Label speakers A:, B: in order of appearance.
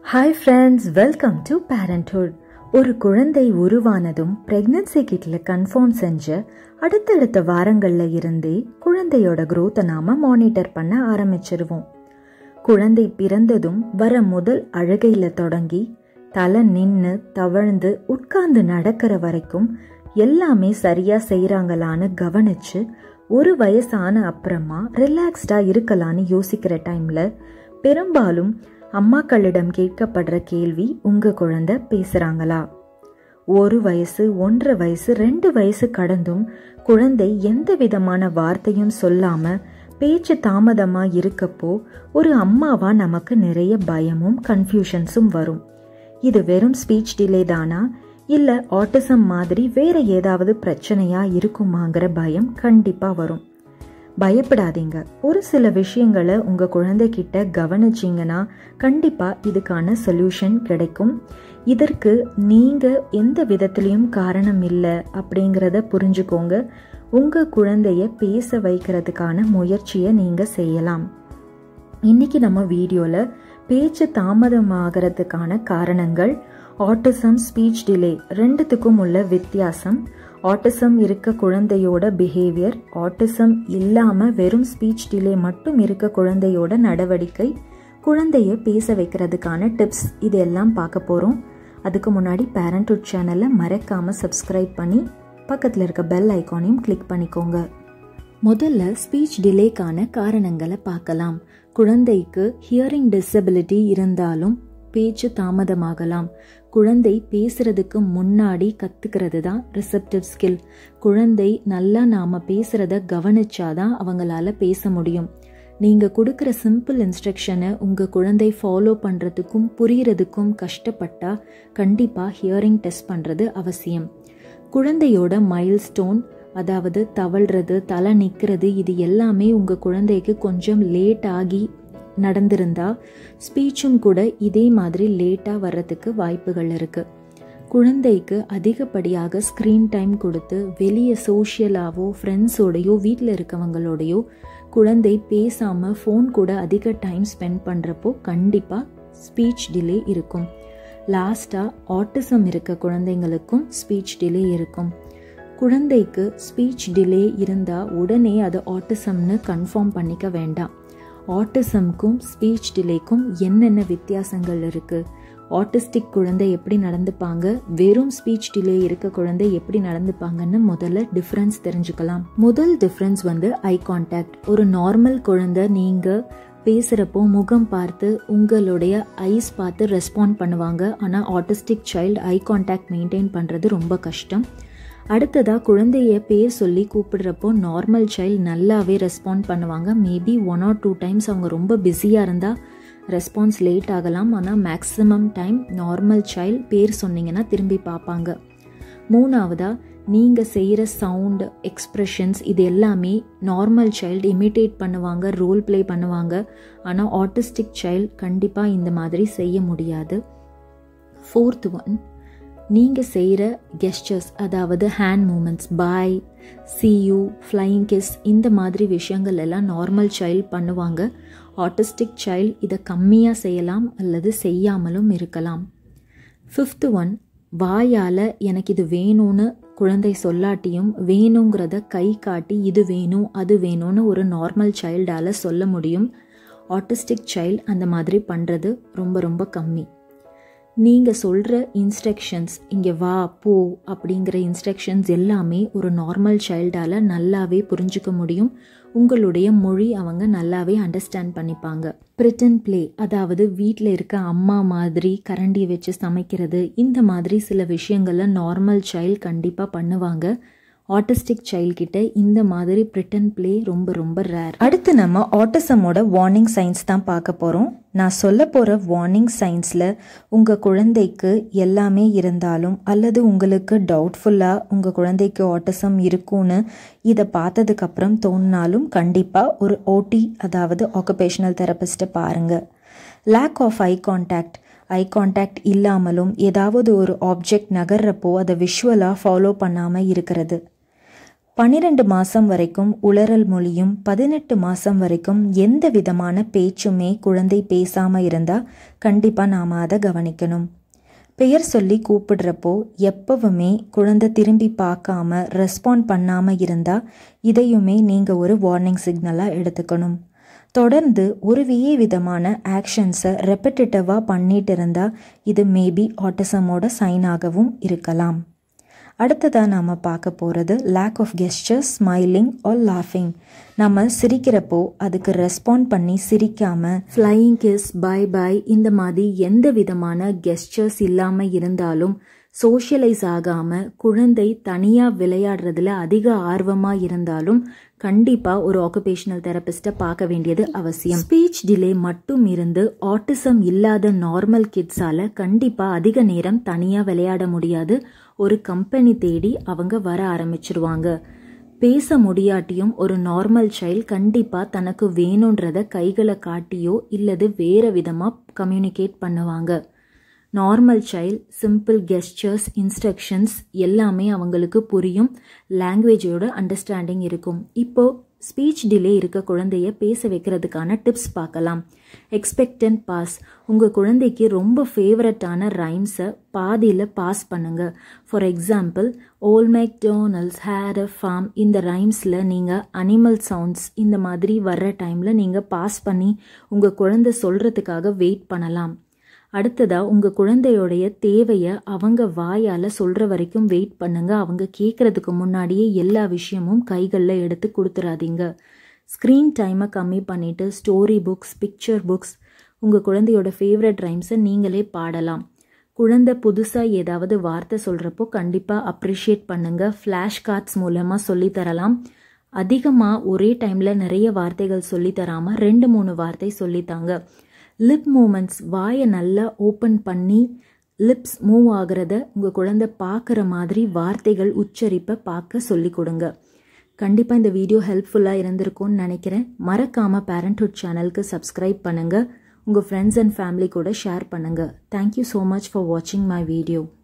A: hi friends welcome to parenthood ஒரு குழந்தை உருவானதும் pregnancy கிட்ல confirm செஞ்ச அடுத்தடுத்த வாரங்கள்ல இருந்தே குழந்தையோட growth-அ நாம மானிட்டர் பண்ண ஆரம்பிச்சிருவோம் குழந்தை பிறந்ததும் வர முதல் அழுகையில தொடங்கி தலை நின்னு தவழ்ந்து உட்கார்ந்து நடக்கிற வரைக்கும் எல்லாமே சரியா செய்றாங்களான்னு கவனிச்சு ஒரு வயசான அப்புறமா ரிலாக்ஸ்டா இருக்கலான்னு யோசிக்கிற டைம்ல பெரும்பாலும் அம்மாக்களிடம் கேட்கப்படுற கேள்வி உங்க குழந்தை பேசுறாங்களா ஒரு வயசு ஒன்றரை வயசு ரெண்டு வயசு கடந்தும் குழந்தை எந்த விதமான வார்த்தையும் சொல்லாம பேச்சு தாமதமா இருக்கப்போ ஒரு அம்மாவா நமக்கு நிறைய பயமும் கன்ஃபியூஷன்ஸும் வரும் இது வெறும் ஸ்பீச் டிலே தானா இல்ல ஆட்டிசம் மாதிரி வேற ஏதாவது பிரச்சனையா இருக்குமாங்கிற பயம் கண்டிப்பா வரும் பயப்படாதீங்க ஒரு சில விஷயங்களை உங்க குழந்தைகிட்ட கவனிச்சிங்கன்னா கண்டிப்பா இதுக்கான சொல்யூஷன் கிடைக்கும் இதற்கு நீங்க எந்த விதத்திலையும் காரணம் இல்லை அப்படிங்கிறத புரிஞ்சுக்கோங்க உங்க குழந்தைய பேச வைக்கிறதுக்கான முயற்சியை நீங்க செய்யலாம் இன்னைக்கு நம்ம வீடியோல பேச்சு தாமதமாகறதுக்கான காரணங்கள் ஆட்டிசம் ஸ்பீச் டிலே ரெண்டுத்துக்கும் உள்ள வித்தியாசம் ஆட்டிசம் இருக்க குழந்தையோட பிஹேவியர் ஆட்டிசம் இல்லாம வெறும் ஸ்பீச் டிலே மட்டும் இருக்க குழந்தையோட நடவடிக்கை குழந்தைய பேச வைக்கிறதுக்கான டிப்ஸ் இது எல்லாம் பார்க்க போறோம் அதுக்கு முன்னாடி பேரண்ட்ஹுட் சேனலை மறக்காம சப்ஸ்கிரைப் பண்ணி பக்கத்தில் இருக்க பெல் ஐக்கானையும் கிளிக் பண்ணிக்கோங்க முதல்ல ஸ்பீச் டிலேக்கான காரணங்களை பார்க்கலாம் குழந்தைக்கு ஹியரிங் டிசபிலிட்டி இருந்தாலும் பேச்சு தாமதமாகலாம் குழந்தை பேசுறதுக்கு முன்னாடி கத்துக்கிறது தான் ரிசப்டிவ் ஸ்கில் குழந்தை நல்லா நாம பேசுறத கவனிச்சாதான் அவங்களால பேச முடியும் நீங்க கொடுக்குற சிம்பிள் இன்ஸ்ட்ரக்ஷனை உங்க குழந்தை ஃபாலோ பண்றதுக்கும் புரியறதுக்கும் கஷ்டப்பட்டா கண்டிப்பா ஹியரிங் டெஸ்ட் பண்றது அவசியம் குழந்தையோட மைல் ஸ்டோன் அதாவது தவழ்றது தலை நிற்கிறது இது எல்லாமே உங்க குழந்தைக்கு கொஞ்சம் லேட் ஆகி நடந்திருந்தா ஸ்பீச்சும் கூட இதே மாதிரி லேட்டாக வர்றதுக்கு வாய்ப்புகள் இருக்கு குழந்தைக்கு அதிகப்படியாக ஸ்க்ரீன் டைம் கொடுத்து வெளியே சோஷியலாவோ ஃப்ரெண்ட்ஸோடையோ வீட்டில் இருக்கவங்களோடையோ குழந்தை பேசாமல் ஃபோன் கூட அதிக டைம் ஸ்பெண்ட் பண்ணுறப்போ கண்டிப்பாக ஸ்பீச் டிலே இருக்கும் லாஸ்ட்டாக ஆட்டிசம் இருக்க குழந்தைங்களுக்கும் ஸ்பீச் டிலே இருக்கும் குழந்தைக்கு ஸ்பீச் டிலே இருந்தால் உடனே அது ஆட்டிசம்னு கன்ஃபார்ம் பண்ணிக்க வேண்டாம் ஆட்டிசம்க்கும் ஸ்பீச் டிலேக்கும் என்னென்ன வித்தியாசங்கள் இருக்குது ஆட்டிஸ்டிக் குழந்தை எப்படி நடந்துப்பாங்க வெறும் ஸ்பீச் டிலே இருக்க குழந்தை எப்படி நடந்துப்பாங்கன்னு முதல்ல டிஃப்ரென்ஸ் தெரிஞ்சுக்கலாம் முதல் டிஃப்ரென்ஸ் வந்து ஐ கான்டாக்ட் ஒரு நார்மல் குழந்தை நீங்கள் பேசுகிறப்போ முகம் பார்த்து உங்களுடைய ஐஸ் பார்த்து ரெஸ்பாண்ட் பண்ணுவாங்க ஆனால் autistic child eye contact maintain பண்ணுறது ரொம்ப கஷ்டம் அடுத்ததாக குழந்தைய பேர் சொல்லி கூப்பிடுறப்போ நார்மல் சைல்டு நல்லாவே ரெஸ்பாண்ட் பண்ணுவாங்க maybe one or two times அவங்க ரொம்ப பிஸியாக இருந்தால் ரெஸ்பான்ஸ் லேட் ஆகலாம் ஆனால் மேக்ஸிமம் டைம் நார்மல் சைல்டு பேர் சொன்னீங்கன்னா திரும்பி பார்ப்பாங்க மூணாவதாக நீங்கள் செய்கிற சவுண்ட் எக்ஸ்ப்ரெஷன்ஸ் இது எல்லாமே நார்மல் சைல்டு இமிட்டேட் பண்ணுவாங்க ரோல் ப்ளே பண்ணுவாங்க ஆனால் ஆட்டிஸ்டிக் சைல்டு கண்டிப்பாக இந்த மாதிரி செய்ய முடியாது ஃபோர்த் ஒன் நீங்கள் செய்கிற கெஸ்டர்ஸ் அதாவது hand movements bye see you flying kiss இந்த மாதிரி விஷயங்கள் எல்லாம் நார்மல் சைல்டு பண்ணுவாங்க ஆட்டிஸ்டிக் சைல்டு இதை கம்மியாக செய்யலாம் அல்லது செய்யாமலும் இருக்கலாம் ஃபிஃப்த்து ஒன் வாயால் எனக்கு இது வேணும்னு குழந்தை சொல்லாட்டியும் வேணுங்கிறத கை காட்டி இது வேணும் அது வேணும்னு ஒரு நார்மல் சைல்டால் சொல்ல முடியும் ஆட்டிஸ்டிக் சைல்டு அந்த மாதிரி பண்ணுறது ரொம்ப ரொம்ப கம்மி நீங்கள் சொல்கிற இன்ஸ்ட்ரக்ஷன்ஸ் இங்கே வா போ அப்படிங்கிற இன்ஸ்ட்ரக்ஷன்ஸ் எல்லாமே ஒரு நார்மல் சைல்டால் நல்லாவே புரிஞ்சுக்க முடியும் உங்களுடைய மொழி அவங்க நல்லாவே அண்டர்ஸ்டாண்ட் பண்ணிப்பாங்க பிரிட்டன் ப்ளே அதாவது வீட்டில் இருக்க அம்மா மாதிரி கரண்டி வச்சு சமைக்கிறது இந்த மாதிரி சில விஷயங்களை நார்மல் சைல்டு கண்டிப்பாக பண்ணுவாங்க ஆட்டிஸ்டிக் சைல்டு கிட்ட இந்த மாதிரி பிரிட்டன் ப்ளே ரொம்ப ரொம்ப ரேர் அடுத்து நம்ம ஆட்டிசமோட வார்னிங் சைன்ஸ் தான் பார்க்க போகிறோம் நான் சொல்ல போகிற வார்னிங் சைன்ஸில் உங்கள் குழந்தைக்கு எல்லாமே இருந்தாலும் அல்லது உங்களுக்கு டவுட்ஃபுல்லாக உங்கள் குழந்தைக்கு ஆட்டிசம் இருக்கும்னு இதை பார்த்ததுக்கப்புறம் தோணினாலும் கண்டிப்பாக ஒரு ஓடி அதாவது ஆக்குபேஷனல் தெரபிஸ்ட்டை பாருங்கள் lack of eye contact eye contact இல்லாமலும் ஏதாவது ஒரு ஆப்ஜெக்ட் நகர்றப்போ அதை விஷுவலாக ஃபாலோ பண்ணாமல் இருக்கிறது பன்னிரெண்டு மாதம் வரைக்கும் உளறல் மொழியும் பதினெட்டு மாதம் வரைக்கும் எந்த விதமான பேச்சுமே குழந்தை பேசாமல் இருந்தால் கண்டிப்பாக நாம் அதை கவனிக்கணும் பெயர் சொல்லி கூப்பிடுறப்போ எப்பவுமே குழந்தை திரும்பி பார்க்காம ரெஸ்பாண்ட் பண்ணாமல் இருந்தால் இதையுமே நீங்கள் ஒரு வார்னிங் சிக்னலாக எடுத்துக்கணும் தொடர்ந்து ஒருவியே விதமான ஆக்ஷன்ஸை ரெப்படேட்டிவாக பண்ணிட்டு இருந்தால் இது மேபி ஆட்டிசமோட சைனாகவும் இருக்கலாம் அடுத்ததாக நாம் பார்க்க போகிறது lack of gestures smiling or லாஃபிங் நம்ம சிரிக்கிறப்போ அதுக்கு ரெஸ்பாண்ட் பண்ணி சிரிக்காமல் ஃப்ளையிங் கிஸ் பை பை இந்த மாதிரி எந்த விதமான கெஸ்டர்ஸ் இல்லாமல் இருந்தாலும் சோஷியலைஸ் ஆகாமல் குழந்தை தனியாக விளையாடுறதுல அதிக ஆர்வமாக இருந்தாலும் கண்டிப்பாக ஒரு ஆக்குபேஷனல் தெரபிஸ்ட்டை பார்க்க வேண்டியது அவசியம் ஸ்பீச் டிலே மட்டும் இருந்து ஆட்டிசம் இல்லாத நார்மல் கிட்ஸால் கண்டிப்பாக அதிக நேரம் தனியாக விளையாட முடியாது ஒரு கம்பெனி தேடி அவங்க வர ஆரம்பிச்சிருவாங்க பேச முடியாட்டியும் ஒரு நார்மல் சைல்டு கண்டிப்பாக தனக்கு வேணுன்றத கைகளை காட்டியோ இல்லது வேறு விதமாக கம்யூனிகேட் பண்ணுவாங்க normal child simple gestures instructions எல்லாமே அவங்களுக்கு புரியும் லாங்குவேஜோட அண்டர்ஸ்டாண்டிங் இருக்கும் இப்போ ஸ்பீச் டிலே இருக்க குழந்தைய பேச வைக்கிறதுக்கான டிப்ஸ் பார்க்கலாம் எக்ஸ்பெக்டன்ட் பாஸ் உங்கள் குழந்தைக்கு ரொம்ப ஃபேவரட்டான ரைம்ஸை பாதியில் பாஸ் பண்ணுங்க for example old McDonald's had a farm இந்த ரைம்ஸில் நீங்கள் அனிமல் சவுண்ட்ஸ் இந்த மாதிரி வர்ற டைமில் நீங்கள் பாஸ் பண்ணி உங்கள் குழந்தை சொல்கிறதுக்காக வெயிட் பண்ணலாம் அடுத்ததாக உங்கள் குழந்தையோடைய தேவையை அவங்க வாயால் சொல்கிற வரைக்கும் வெயிட் பண்ணுங்க அவங்க கேட்குறதுக்கு முன்னாடியே எல்லா விஷயமும் கைகளில் எடுத்து கொடுத்துறாதீங்க ஸ்க்ரீன் டைமை கம்மி பண்ணிவிட்டு ஸ்டோரி புக்ஸ் பிக்சர் புக்ஸ் உங்கள் குழந்தையோட ஃபேவரட் ரைம்ஸை நீங்களே பாடலாம் குழந்தை புதுசாக ஏதாவது வார்த்தை சொல்கிறப்போ கண்டிப்பாக அப்ரிஷியேட் பண்ணுங்கள் ஃப்ளாஷ் கார்ட்ஸ் மூலமாக சொல்லித்தரலாம் அதிகமாக ஒரே டைமில் நிறைய வார்த்தைகள் சொல்லித்தராமல் ரெண்டு மூணு வார்த்தை சொல்லித்தாங்க லிப் மூமெண்ட்ஸ் வாயை நல்லா ஓப்பன் பண்ணி லிப்ஸ் மூவ் ஆகிறத உங்கள் குழந்தை பார்க்குற மாதிரி வார்த்தைகள் உச்சரிப்பை பார்க்க சொல்லி கொடுங்க கண்டிப்பாக இந்த வீடியோ ஹெல்ப்ஃபுல்லாக இருந்திருக்கும்னு நினைக்கிறேன் மறக்காமல் பேரண்ட்ஹுட் சேனலுக்கு சப்ஸ்கிரைப் பண்ணுங்கள் உங்கள் ஃப்ரெண்ட்ஸ் அண்ட் ஃபேமிலி கூட ஷேர் பண்ணுங்கள் தேங்க்யூ ஸோ மச் ஃபார் வாட்சிங் மை வீடியோ